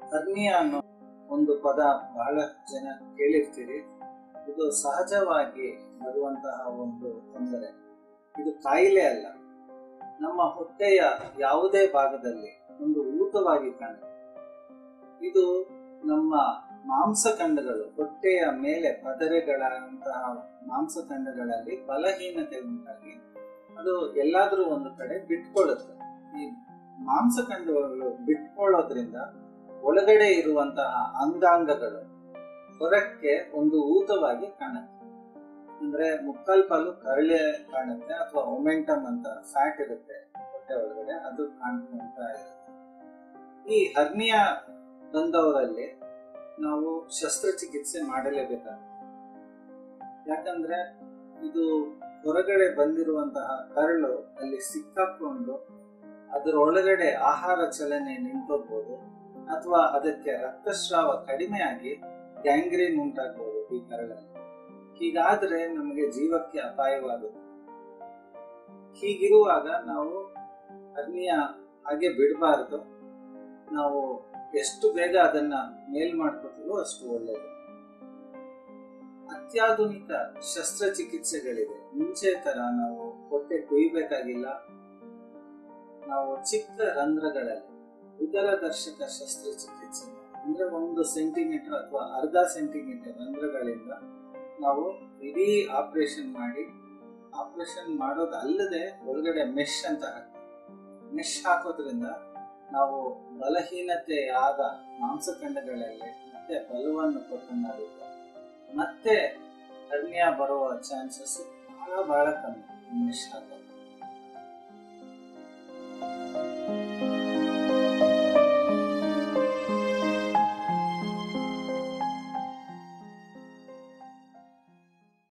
hernia ಅನ್ನೋ ಒಂದು ಪದ ಬಹಳ ಜನ ಕೇಳಿರ್ತೀರಿ ಇದು ಸಹಜವಾಗಿ ಬರುವಂತಹ ಒಂದು ತೊಂದರೆ ಇದು ಕಾಯಿಲೆ ಅಲ್ಲ ನಮ್ಮ ಹೊಟ್ಟೆಯ ಯಾವುದೇ ಭಾಗದಲ್ಲಿ ಒಂದು ಊತವಾಗಿ ಕಾಣುತ್ತೆ ಇದು ನಮ್ಮ ಮಾಂಸಖಂಡಗಳು ಹೊಟ್ಟೆಯ ಮೇಲೆ ಪದರೆಗಳಂತಹ ಮಾಂಸಖಂಡಗಳಲ್ಲಿ ಬಲಹೀನತೆ ಉಂಟಾಗಿ ಅದು ಎಲ್ಲಾದ್ರೂ ಒಂದು ಕಡೆ ಬಿಟ್ಕೊಳ್ಳುತ್ತೆ ಈ ಮಾಂಸಖಂಡಗಳು ಬಿಟ್ಕೊಳ್ಳೋದ್ರಿಂದ ಒಳಗಡೆ ಇರುವಂತಹ ಅಂಗಾಂಗಗಳು ಹೊರಕ್ಕೆ ಒಂದು ಊತವಾಗಿ ಕಾಣುತ್ತೆ ಅಂದ್ರೆ ಮುಕ್ಕಾಲ್ ಪಾಲು ಕರಳೆ ಕಾಣುತ್ತೆ ಅಥವಾ ಒಮೆಂಟಮ್ ಅಂತ ಫ್ಯಾಟ್ ಇರುತ್ತೆ ಹೊಟ್ಟೆ ಒಳಗಡೆ ಅದು ಕಾಣ್ಕೊಂತ ಇರುತ್ತೆ ಈ ಹರ್ನಿಯಾ ಬಂದವರಲ್ಲಿ ನಾವು ಶಸ್ತ್ರಚಿಕಿತ್ಸೆ ಮಾಡಲೇಬೇಕಾಗುತ್ತೆ ಯಾಕಂದ್ರೆ ಇದು ಹೊರಗಡೆ ಬಂದಿರುವಂತಹ ಕರಳು ಅಲ್ಲಿ ಸಿಕ್ಕಾಕೊಂಡು ಅದರ ಒಳಗಡೆ ಆಹಾರ ಚಲನೆ ನಿಂತೋಗ್ಬೋದು ಅಥವಾ ಅದಕ್ಕೆ ರಕ್ತಸ್ರಾವ ಕಡಿಮೆಯಾಗಿ ಗ್ಯಾಂಗ್ರೀನ್ ಉಂಟಾಗಬಹುದು ಈ ಕರಳಲ್ಲಿ ಹೀಗಾದ್ರೆ ನಮಗೆ ಜೀವಕ್ಕೆ ಅಪಾಯವಾಗುತ್ತೆ ಹೀಗಿರುವಾಗ ನಾವು ಹರ್ನಿಯ ಹಾಗೆ ಬಿಡಬಾರ್ದು ನಾವು ಎಷ್ಟು ಬೇಗ ಅದನ್ನ ಮೇಲ್ ಮಾಡ್ಕೋತೀವೋ ಅಷ್ಟು ಒಳ್ಳೆಯದು ಅತ್ಯಾಧುನಿಕ ಶಸ್ತ್ರಚಿಕಿತ್ಸೆಗಳಿವೆ ಮುಂಚೆ ತರ ನಾವು ಹೊಟ್ಟೆ ಕುಯ್ಬೇಕಾಗಿಲ್ಲ ನಾವು ಚಿಕ್ಕ ರಂಧ್ರಗಳಲ್ಲಿ ಉದರದರ್ಶಕ ಶಸ್ತ್ರಚಿಕಿತ್ಸೆ ಅಂದ್ರೆ ಒಂದು ಸೆಂಟಿಮೀಟರ್ ಅಥವಾ ಅರ್ಧ ಸೆಂಟಿಮೀಟರ್ ರಂಧ್ರಗಳಿಂದ ನಾವು ಇಡೀ ಆಪರೇಷನ್ ಮಾಡಿ ಆಪರೇಷನ್ ಮಾಡೋದಲ್ಲದೆ ಒಳಗಡೆ ಮೆಶ್ ಅಂತ ಹಾಕ್ತೀವಿ ಮೆಶ್ ಹಾಕೋದ್ರಿಂದ ನಾವು ಬಲಹೀನತೆ ಆದ ಮಾಂಸಖಂಡಗಳಲ್ಲಿ ಮತ್ತೆ ಬಲವನ್ನು ಕೊಟ್ಟಂಗಾಗುತ್ತೆ ಮತ್ತೆ ಹರ್ನಿಯಾ ಬರುವ ಚಾನ್ಸಸ್ ಬಹಳ ಬಹಳ ಕಮ್ಮಿ ಮೆಶ್ ಹಾಕೋದು